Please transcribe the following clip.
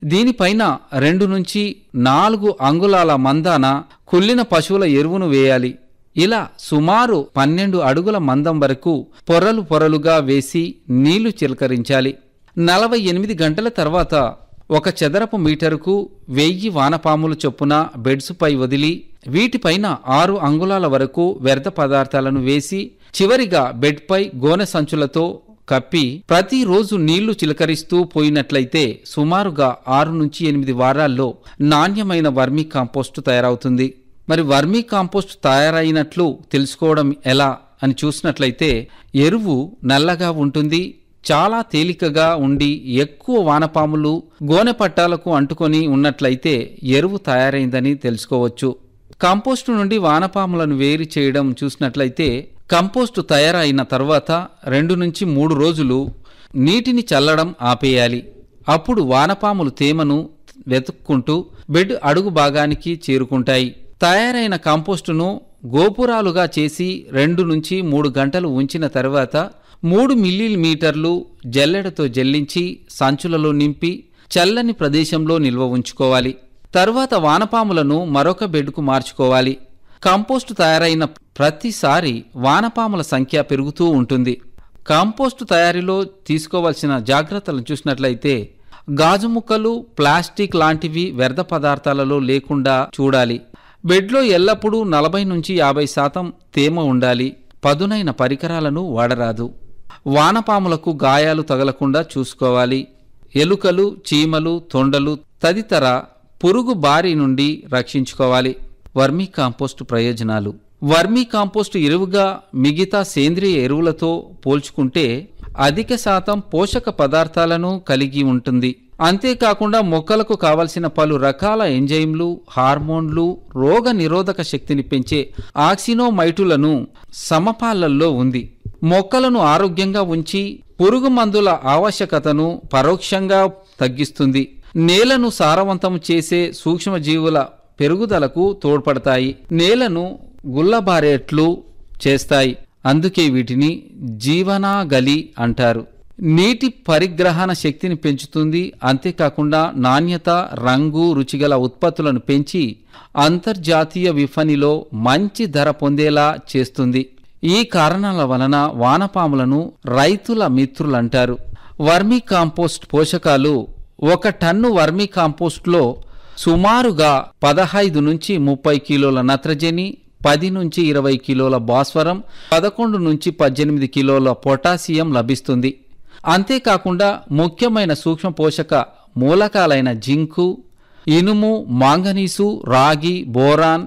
దీనిపైన రెండు నుంచి నాలుగు అంగుళాల మందాన కుళ్ళిన పశువుల ఎరువును వేయాలి ఇలా సుమారు పన్నెండు అడుగుల మందం వరకు పొరలు పొరలుగా వేసి నీళ్లు చిలకరించాలి నలభై ఎనిమిది గంటల తర్వాత ఒక చదరపు మీటరుకు వెయ్యి వానపాములు చొప్పున బెడ్సుపై వదిలి వీటిపైన ఆరు అంగుళాల వరకు వ్యర్థ పదార్థాలను వేసి చివరిగా బెడ్పై గోనె సంచులతో కప్పి ప్రతిరోజు నీళ్లు చిలకరిస్తూ పోయినట్లయితే సుమారుగా ఆరు నుంచి ఎనిమిది వారాల్లో నాణ్యమైన వర్మీ కాంపోస్టు తయారవుతుంది మరి వర్మీ కాంపోస్ట్ తయారైనట్లు తెలుసుకోవడం ఎలా అని చూసినట్లయితే ఎరువు నల్లగా ఉంటుంది చాలా తేలికగా ఉండి ఎక్కువ వానపాములు గోనె పట్టాలకు అంటుకొని ఉన్నట్లయితే ఎరువు తయారైందని తెలుసుకోవచ్చు కంపోస్టు నుండి వానపాములను వేరు చేయడం చూసినట్లయితే కంపోస్టు తయారైన తర్వాత రెండు నుంచి మూడు రోజులు నీటిని చల్లడం ఆపేయాలి అప్పుడు వానపాములు తేమను వెతుక్కుంటూ బెడ్ అడుగు భాగానికి చేరుకుంటాయి తయారైన కంపోస్టును గోపురాలుగా చేసి రెండు నుంచి మూడు గంటలు ఉంచిన తర్వాత మూడు మిల్లీమీటర్లు జల్లెడతో జల్లించి సంచులలో నింపి చల్లని ప్రదేశంలో నిల్వ ఉంచుకోవాలి తరువాత వానపాములను మరొక బెడ్కు మార్చుకోవాలి కంపోస్టు తయారైన ప్రతిసారి వానపాముల సంఖ్య పెరుగుతూ ఉంటుంది కంపోస్టు తయారీలో తీసుకోవాల్సిన జాగ్రత్తలను చూసినట్లయితే గాజు ముక్కలు ప్లాస్టిక్ లాంటివి వ్యర్థ పదార్థాలలో లేకుండా చూడాలి బెడ్లో ఎల్లప్పుడూ నలభై నుంచి యాభై శాతం తేమ ఉండాలి పదునైన పరికరాలను వాడరాదు వానపాములకు గాయాలు తగలకుండా చూసుకోవాలి ఎలుకలు చీమలు తొండలు తదితర పురుగు బారి నుండి రక్షించుకోవాలి వర్మీ కాంపోస్టు ప్రయోజనాలు వర్మీ కాంపోస్టు ఎరువుగా మిగతా సేంద్రియ ఎరువులతో పోల్చుకుంటే అధిక శాతం పోషక పదార్థాలను కలిగి ఉంటుంది అంతేకాకుండా మొక్కలకు కావలసిన పలు రకాల ఎంజైమ్లు హార్మోన్లు రోగ నిరోధక శక్తిని పెంచే ఆక్సినోమైటులను సమపాలల్లో ఉంది మొక్కలను ఆరోగ్యంగా ఉంచి పురుగు మందుల ఆవశ్యకతను పరోక్షంగా తగ్గిస్తుంది నేలను సారవంతం చేసే సూక్ష్మజీవుల పెరుగుదలకు తోడ్పడతాయి నేలను గుల్లబారేట్లు చేస్తాయి అందుకే వీటిని జీవనాగలి అంటారు నీటి పరిగ్రహణ శక్తిని పెంచుతుంది అంతేకాకుండా నాణ్యత రంగు రుచిగల ఉత్పత్తులను పెంచి అంతర్జాతీయ విఫణిలో మంచి ధర పొందేలా చేస్తుంది ఈ కారణాల వలన వానపాములను రైతుల మిత్రులంటారు వర్మీ కాంపోస్ట్ పోషకాలు ఒక టన్ను వర్మీ కాంపోస్ట్లో సుమారుగా పదహైదు నుంచి ముప్పై కిలోల నత్రజని పది నుంచి ఇరవై కిలోల భాస్వరం పదకొండు నుంచి పద్దెనిమిది కిలోల పొటాషియం లభిస్తుంది అంతేకాకుండా ముఖ్యమైన సూక్ష్మ పోషక మూలకాలైన జింకు ఇనుము మాంగనీసు రాగి బోరాన్